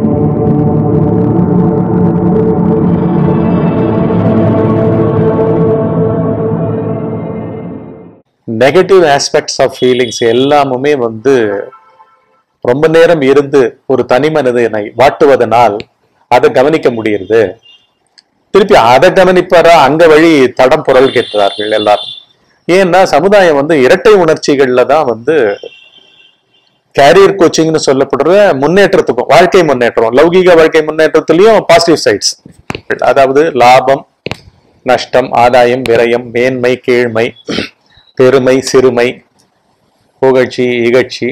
negative aspects of feelings எல்லாமுமே வந்து ரொம்ப நேரம் இருந்து ஒரு தனி மனிதனை வாட்டுவதனால் அதை கவனிக்க முடியுது திருப்பி அதை கவனிப்பாரா அங்க வழி தடம் புரள் கேட்கிறார்கள் எல்லாரும் ஏன்னா சமுதாயம் வந்து இரட்டை உணர்ச்சிகள்ல தான் வந்து கேரியர் கோச்சிங்னு சொல்லப்படுற முன்னேற்றத்துக்கும் வாழ்க்கை முன்னேற்றம் லௌகீக வாழ்க்கை முன்னேற்றத்திலையும் பாசிட்டிவ் சைட்ஸ் அதாவது லாபம் நஷ்டம் ஆதாயம் விரயம் மேன்மை கீழ்மை பெருமை சிறுமை புகழ்ச்சி இகழ்ச்சி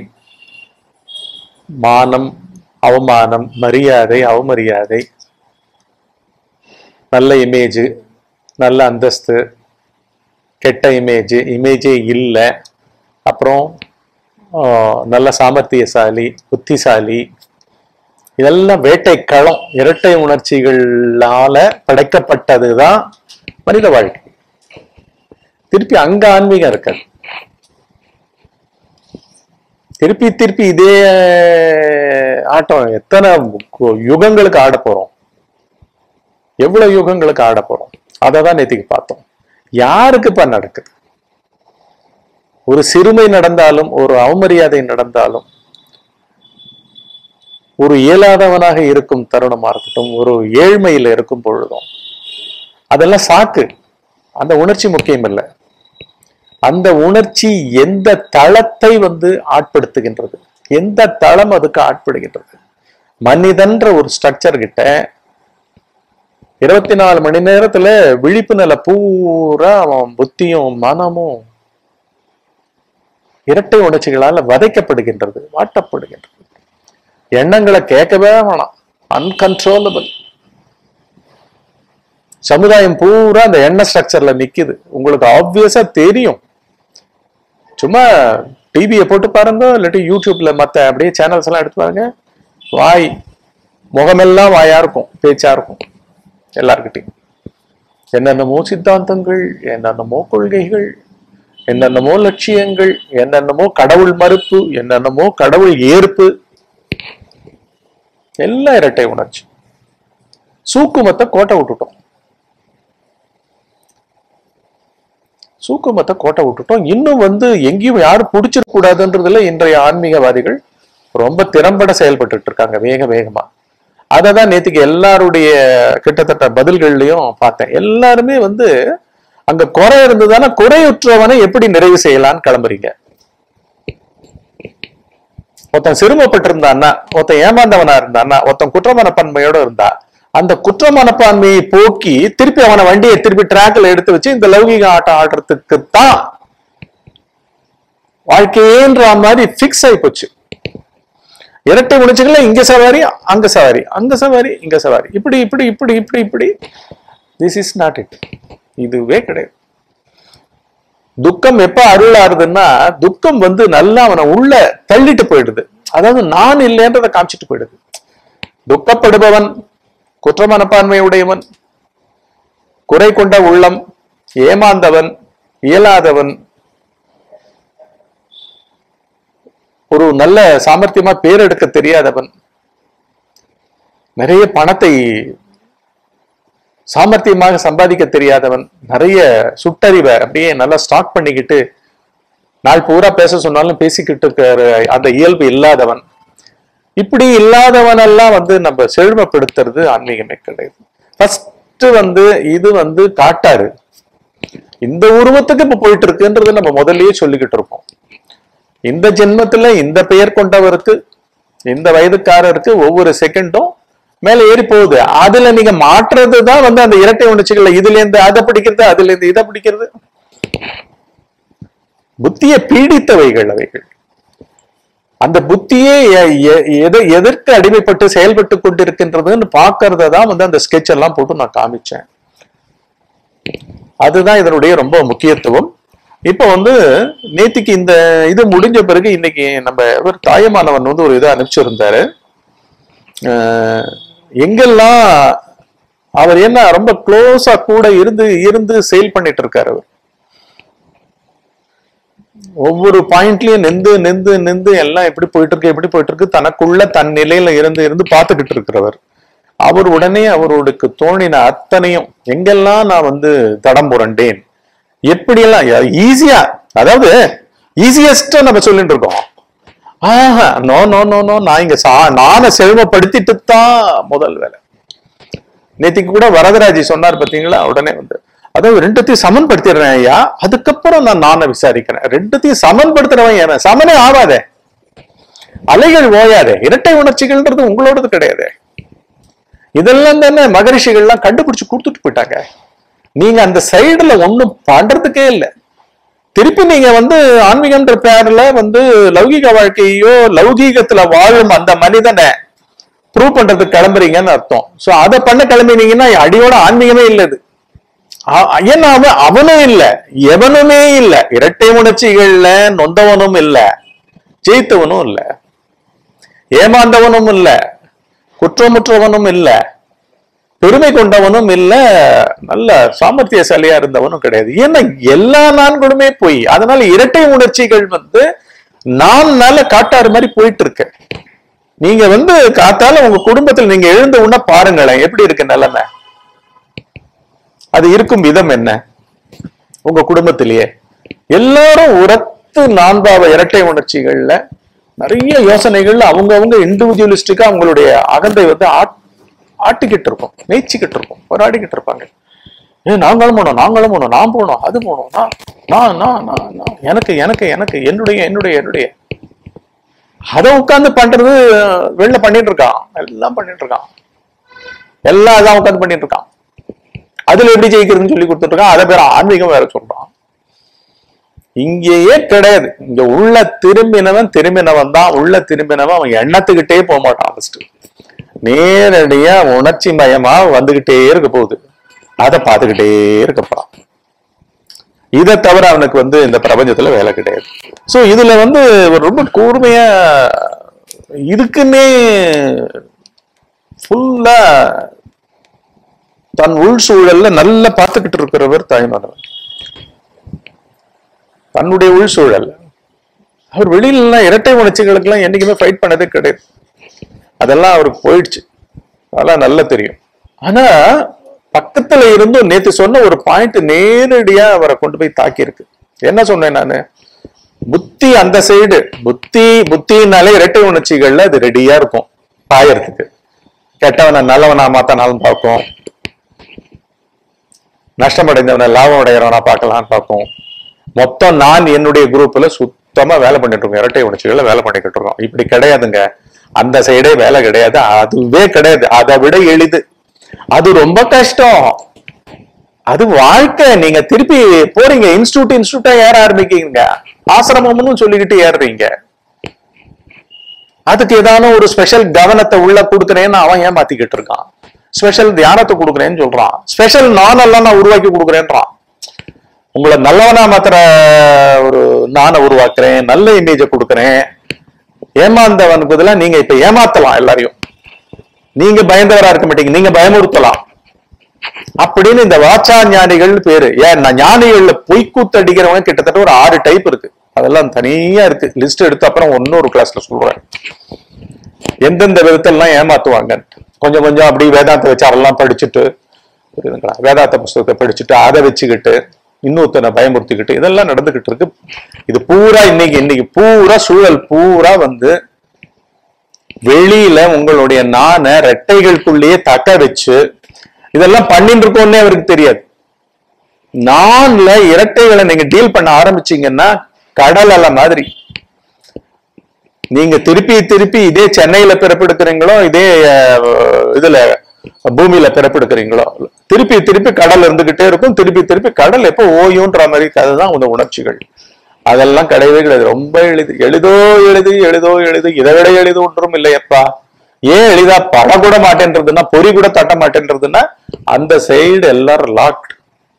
மானம் அவமானம் மரியாதை அவமரியாதை நல்ல இமேஜ் நல்ல அந்தஸ்து கெட்ட இமேஜ் இமேஜே இல்லை அப்புறம் ஆஹ், நல்ல சாமர்த்தியசாலி புத்திசாலி இதெல்லாம் வேட்டை களம் இரட்டை உணர்ச்சிகளால படைக்கப்பட்டதுதான் மனித வாழ்க்கை திருப்பி அங்க ஆன்மீகம் இருக்காது திருப்பி திருப்பி இதே ஆட்டம் எத்தனை கு- யுகங்களுக்கு ஆட போறோம் எவ்வளவு யுகங்களுக்கு ஆட போறோம் அதை தான் நேத்திக்கு பார்த்தோம் யாருக்கு இப்ப நடக்குது ஒரு சிறுமை நடந்தாலும் ஒரு அவமரியாதை நடந்தாலும் ஒரு இயலாதவனாக இருக்கும் தருணமா இருக்கட்டும் ஒரு ஏழ்மையில இருக்கும் பொழுதும் அதெல்லாம் சாக்கு அந்த உணர்ச்சி முக்கியம் இல்லை அந்த உணர்ச்சி எந்த தளத்தை வந்து ஆட்படுத்துகின்றது எந்த தளம் அதுக்கு ஆட்படுகின்றது மனிதன்ற ஒரு ஸ்ட்ரக்சர் கிட்ட இருபத்தி நாலு மணி நேரத்துல விழிப்பு நிலை பூரா அவன் புத்தியும் மனமும் இரட்டை உணர்ச்சிகளால வதைக்கப்படுகின்றது வாட்டப்படுகின்றது எண்ணங்களை கேட்கவே வேணாம் அன்கன்ட்ரோலபிள் சமுதாயம் பூரா அந்த எண்ண ஸ்ட்ரக்சர்ல நிக்குது உங்களுக்கு ஆப்வியஸா தெரியும் சும்மா டிவியை போட்டு பாருங்க இல்லாட்டி யூடியூப்ல மத்த அப்படியே சேனல்ஸ் எல்லாம் எடுத்து பாருங்க வாய் முகமெல்லாம் வாயா இருக்கும் பேச்சா இருக்கும் எல்லார்கிட்டையும் என்னென்னமோ சித்தாந்தங்கள் என்னென்னமோ கொள்கைகள் என்னென்னமோ லட்சியங்கள் என்னென்னமோ கடவுள் மறுப்பு என்னென்னமோ கடவுள் ஏற்பு எல்லாம் இரட்டை உணர்ச்சி சூக்குமத்தை கோட்டை விட்டுட்டோம் சூக்குமத்தை கோட்டை விட்டுட்டோம் இன்னும் வந்து எங்கேயும் யாரும் பிடிச்சிருக்க கூடாதுன்றதுல இன்றைய ஆன்மீகவாதிகள் ரொம்ப திறம்பட செயல்பட்டுட்டு இருக்காங்க வேக வேகமா அதை தான் நேத்துக்கு எல்லாருடைய கிட்டத்தட்ட பதில்கள்லயும் பார்த்தேன் எல்லாருமே வந்து அங்க குறை இருந்ததுன்னா குறையுற்றவனை எப்படி நிறைவு செய்யலாம்னு கிளம்புறீங்க ஒருத்தன் சிறுமப்பட்டிருந்தான்னா ஒருத்தன் ஏமாந்தவனா இருந்தான்னா ஒருத்தன் குற்ற மனப்பான்மையோட இருந்தா அந்த குற்ற மனப்பான்மையை போக்கி திருப்பி அவனை வண்டியை திருப்பி டிராக்ல எடுத்து வச்சு இந்த லௌகிக ஆட்டம் ஆடுறதுக்கு தான் வாழ்க்கையேன்ற மாதிரி ஃபிக்ஸ் ஆகி போச்சு இரட்டை உணர்ச்சிகள்ல இங்க சவாரி அங்க சவாரி அங்க சவாரி இங்க சவாரி இப்படி இப்படி இப்படி இப்படி இப்படி திஸ் இஸ் நாட் இட் இதுவே கிடையாது துக்கம் எப்ப அருளாருதுன்னா துக்கம் வந்து நல்லா அவனை உள்ள தள்ளிட்டு போயிடுது அதாவது நான் இல்லைன்றதை காமிச்சிட்டு போயிடுது துக்கப்படுபவன் குற்ற மனப்பான்மை உடையவன் குறை கொண்ட உள்ளம் ஏமாந்தவன் இயலாதவன் ஒரு நல்ல சாமர்த்தியமா பேரெடுக்க தெரியாதவன் நிறைய பணத்தை சாமர்த்தியமாக சம்பாதிக்க தெரியாதவன் நிறைய சுட்டறிவை அப்படியே நல்லா ஸ்டாக் பண்ணிக்கிட்டு நாள் பூரா பேச சொன்னாலும் பேசிக்கிட்டு இருக்கிற அந்த இயல்பு இல்லாதவன் இப்படி இல்லாதவன் எல்லாம் வந்து நம்ம செழுமைப்படுத்துறது ஆன்மீகமே கிடையாது ஃபர்ஸ்ட் வந்து இது வந்து காட்டாரு இந்த உருவத்துக்கு இப்ப போயிட்டு இருக்குன்றது நம்ம முதல்லயே சொல்லிக்கிட்டு இருக்கோம் இந்த ஜென்மத்துல இந்த பெயர் கொண்டவருக்கு இந்த வயதுக்காரருக்கு ஒவ்வொரு செகண்டும் மேல ஏறி போகுது அதுல நீங்க மாற்றுறது தான் வந்து அந்த இரட்டை உணர்ச்சிகள்ல இதுல இருந்து அதை பிடிக்கிறது அதுல இருந்து இதை பிடிக்கிறது புத்தியை பீடித்தவைகள் அவைகள் அந்த புத்தியே எ- எ- எதை எதற்கு அடிமைப்பட்டு செயல்பட்டு கொண்டிருக்கின்றதுன்னு பாக்குறத தான் வந்து அந்த ஸ்கெட்ச் எல்லாம் போட்டு நான் காமிச்சேன் அதுதான் இதனுடைய ரொம்ப முக்கியத்துவம் இப்போ வந்து நேத்திக்கு இந்த இது முடிஞ்ச பிறகு இன்னைக்கு நம்ம ஒரு தாயமானவன் வந்து ஒரு இதை அனுப்பிச்சிருந்தாரு அஹ் எங்கெல்லாம் அவர் என்ன ரொம்ப க்ளோஸா கூட இருந்து இருந்து சேல் பண்ணிட்டு இருக்காரு அவர் ஒவ்வொரு பாயிண்ட்லயும் நிந்து நிந்து நிந்து எல்லாம் எப்படி போயிட்டு இருக்கு எப்படி போயிட்டு இருக்கு தனக்குள்ள தன் நிலையில இருந்து இருந்து பார்த்துக்கிட்டு இருக்கிறவர் அவர் உடனே அவருக்கு தோணின அத்தனையும் எங்கெல்லாம் நான் வந்து தடம் புரண்டேன் எப்படியெல்லாம் ஈஸியா அதாவது ஈஸியஸ்டா நம்ம சொல்லிட்டு இருக்கோம் ஆஹா நோ நோ நோ நோ நான் இங்க சா நானை செழுமப்படுத்திட்டு தான் முதல் வேலை நேத்திக்கு கூட வரதராஜி சொன்னார் பாத்தீங்களா உடனே வந்து அதாவது ரெண்டுத்தையும் சமன்படுத்திடுறேன் ஐயா அதுக்கப்புறம் நான் நானை விசாரிக்கிறேன் ரெண்டுத்தையும் சமன்படுத்துறவன் ஏன் சமனே ஆவாதே அலைகள் ஓயாதே இரட்டை உணர்ச்சிகள்ன்றது உங்களோடது கிடையாது இதெல்லாம் தானே மகரிஷிகள்லாம் கண்டுபிடிச்சு கொடுத்துட்டு போயிட்டாங்க நீங்க அந்த சைடுல ஒண்ணும் பண்றதுக்கே இல்லை திருப்பி நீங்க வந்து ஆன்மீகம்ன்ற பேர்ல வந்து லௌகிக வாழ்க்கையோ லௌகீகத்துல வாழும் அந்த மனிதனை ப்ரூவ் பண்றதுக்கு கிளம்புறீங்கன்னு அர்த்தம் சோ அதை பண்ண கிளம்பினீங்கன்னா அடியோட ஆன்மீகமே இல்லை இது ஆ- ஏன்னா அவன் அவனும் இல்ல எவனுமே இல்ல இரட்டை உணர்ச்சிகள்ல நொந்தவனும் இல்ல ஜெயித்தவனும் இல்ல ஏமாந்தவனும் இல்ல குற்றமுற்றவனும் இல்ல பெருமை கொண்டவனும் இல்ல நல்ல சாமர்த்தியசாலியா இருந்தவனும் கிடையாது ஏன்னா எல்லா நான்களுமே போய் அதனால இரட்டை உணர்ச்சிகள் வந்து நான்னால காட்டாறு மாதிரி போயிட்டு இருக்கு நீங்க வந்து காத்தால உங்க குடும்பத்தில் நீங்க எழுந்த உடனே பாருங்களேன் எப்படி இருக்கு நிலைமை அது இருக்கும் விதம் என்ன உங்க குடும்பத்திலேயே எல்லாரும் உரத்து நான்காவ இரட்டை உணர்ச்சிகள்ல நிறைய யோசனைகள்ல அவங்கவங்க இண்டிவிஜுவலிஸ்டிக்கா அவங்களுடைய அகந்தை வந்து ஆட்- ஆட்டிக்கிட்டு இருக்கும் மேய்ச்சிக்கிட்டு இருக்கும் போராடிக்கிட்டு இருப்பாங்க ஏ நாங்களும் போனோம் நாங்களும் போனோம் நான் போனோம் அது போனோம் நான் நான் நான் நான் நான் எனக்கு எனக்கு எனக்கு என்னுடைய என்னுடைய என்னுடைய அதை உட்கார்ந்து பண்றது வெளில பண்ணிட்டு இருக்கான் எல்லாம் பண்ணிட்டு இருக்கான் எல்லாம் அதான் உட்கார்ந்து பண்ணிட்டு இருக்கான் அதுல எப்படி ஜெயிக்கிறதுன்னு சொல்லி கொடுத்துட்டு இருக்கான் அதை பேர் ஆன்மீகம் வேற சொல்றான் இங்கேயே கிடையாது இங்க உள்ள திரும்பினவன் திரும்பினவன் தான் உள்ள திரும்பினவன் அவன் எண்ணத்துக்கிட்டே போக மாட்டான் ஃபர்ஸ்ட் நேரடியா உணர்ச்சி மயமா வந்துகிட்டே இருக்க போகுது அதை பார்த்துக்கிட்டே இருக்க போறான் இதை தவிர அவனுக்கு வந்து இந்த பிரபஞ்சத்துல வேலை கிடையாது சோ இதுல வந்து ஒரு ரொம்ப கூர்மையா இதுக்குன்னே ஃபுல்லா தன் உள் சூழல்ல நல்லா பார்த்துக்கிட்டு இருக்கிறவர் தாய்மானவர் தன்னுடைய உள் சூழல் அவர் வெளியில எல்லாம் இரட்டை உணர்ச்சிகளுக்கு எல்லாம் என்னைக்குமே ஃபைட் பண்ணதே கிடையாது அதெல்லாம் அவருக்கு போயிடுச்சு அதெல்லாம் நல்லா தெரியும் ஆனா பக்கத்துல இருந்தும் நேத்து சொன்ன ஒரு பாயிண்ட் நேரடியா அவரை கொண்டு போய் தாக்கி இருக்கு என்ன சொன்னேன் நானு புத்தி அந்த சைடு புத்தி புத்தினாலே இரட்டை உணர்ச்சிகள்ல அது ரெடியா இருக்கும் பாயறதுக்கு கெட்டவனை நல்லவனா மாத்தனாலும் பார்க்கும் நஷ்டமடைந்தவனை லாபம் அடைகிறவனா பார்க்கலாம்னு பார்க்கும் மொத்தம் நான் என்னுடைய குரூப்ல சுத்தமா வேலை பண்ணிட்டு இருக்கோம் இரட்டை உணர்ச்சிகளை வேலை பண்ணிக்கிட்டு இருக்கோம் இப்படி கிடையாதுங்க அந்த சைடே வேலை கிடையாது அதுவே கிடையாது அதை விட எளிது அது ரொம்ப கஷ்டம் அது வாழ்க்கை நீங்க திருப்பி போறீங்க இன்ஸ்டியூட் இன்ஸ்டியூட்டா ஏற ஆரம்பிக்கீங்க ஆசிரமம்னு சொல்லிக்கிட்டு ஏறுறீங்க அதுக்கு ஏதான ஒரு ஸ்பெஷல் கவனத்தை உள்ள கொடுக்குறேன்னு அவன் ஏமாத்திக்கிட்டு இருக்கான் ஸ்பெஷல் தியானத்தை கொடுக்குறேன்னு சொல்றான் ஸ்பெஷல் நான் எல்லாம் நான் உருவாக்கி கொடுக்குறேன்றான் உங்களை நல்லவனா மாத்திர ஒரு நானை உருவாக்குறேன் நல்ல இமேஜை கொடுக்குறேன் ஏமாந்தவனுக்கு பதிலா நீங்க இப்ப ஏமாத்தலாம் எல்லாரையும் நீங்க பயந்தவரா இருக்க மாட்டீங்க நீங்க பயமுறுத்தலாம் அப்படின்னு இந்த வாச்சா ஞானிகள் பேரு ஏன் நான் ஞானிகள்ல பொய்க்கூத்து அடிக்கிறவங்க கிட்டத்தட்ட ஒரு ஆறு டைப் இருக்கு அதெல்லாம் தனியா இருக்கு லிஸ்ட் எடுத்து அப்புறம் இன்னொரு கிளாஸ்ல சொல்றேன் எந்தெந்த விதத்தெல்லாம் ஏமாத்துவாங்க கொஞ்சம் கொஞ்சம் அப்படி வேதாந்த விசாரெல்லாம் படிச்சுட்டு புரியுதுங்களா வேதாந்த புஸ்தகத்தை படிச்சுட்டு அதை வச்சுக்கிட்டு இன்னொருத்தனை பயமுறுத்திக்கிட்டு இதெல்லாம் நடந்துகிட்டு இருக்கு இது பூரா இன்னைக்கு இன்னைக்கு பூரா சூழல் பூரா வந்து வெளியில உங்களுடைய நாண ரெட்டைகளுக்குள்ளேயே தக்க வச்சு இதெல்லாம் பண்ணிட்டு இருக்கோம்னே அவருக்கு தெரியாது நான்ல இரட்டைகளை நீங்க டீல் பண்ண ஆரம்பிச்சீங்கன்னா கடல் அலை மாதிரி நீங்க திருப்பி திருப்பி இதே சென்னையில பிறப்பெடுக்கிறீங்களோ இதே அஹ், இதுல பூமியில பிறப்பெடுக்கிறீங்களோ திருப்பி திருப்பி கடல் இருந்துகிட்டே இருக்கும் திருப்பி திருப்பி கடல் எப்போ ஓயுன்ற மாதிரி அதுதான் இந்த உணர்ச்சிகள் அதெல்லாம் கிடையவே கிடையாது ரொம்ப எளிது எளிதோ எளிது எளிதோ எளிது இதை விட எளிது ஒன்றும் இல்லையப்பா ஏன் எளிதா பட கூட மாட்டேன்றதுன்னா பொறி கூட தட்ட மாட்டேன்றதுன்னா அந்த சைடு எல்லாரும் locked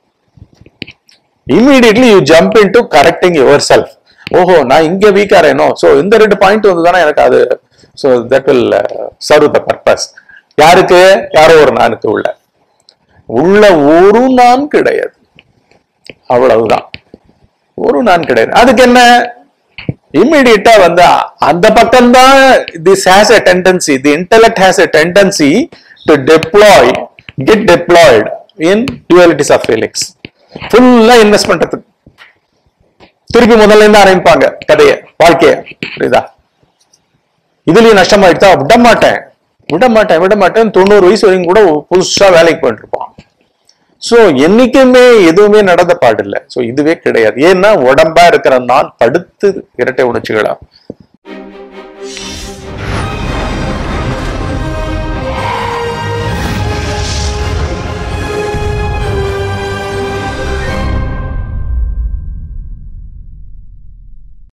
immediately you jump in to correcting yourself ஓஹோ நான் இங்க வீக்கா இருக்கணும் ஸோ இந்த ரெண்டு பாயிண்ட் வந்து தானே எனக்கு அது so that will serve the purpose யாருக்கு யாரோ ஒரு நானுக்கு உள்ள உள்ள ஒரு நான் கிடையாது அவ்வளவுதான் ஒரு நான் கிடையாது அதுக்கு என்ன இம்மிடியட்டா வந்து அந்த பக்கம்தான் this has a tendency the intellect has a tendency to deploy get deployed in dualities of felix ஃபுல்லா இன்வெஸ்ட் பண்றதுக்கு திருப்பி முதல்ல இருந்து ஆரம்பிப்பாங்க கதைய வாழ்க்கைய புரியுதா இதுலயும் நஷ்டமாயிடுதா விட மாட்டேன் விட மாட்டேன் விட மாட்டேன் தொண்ணூறு வயசு வரைக்கும் கூட புதுசா வேலைக்கு போயிட்டு இருப்பான் சோ என்னைக்குமே எதுவுமே நடந்த பாடில்லை சோ இதுவே கிடையாது ஏன்னா உடம்பா இருக்கிற நான் படுத்து இரட்டை உணர்ச்சிகளா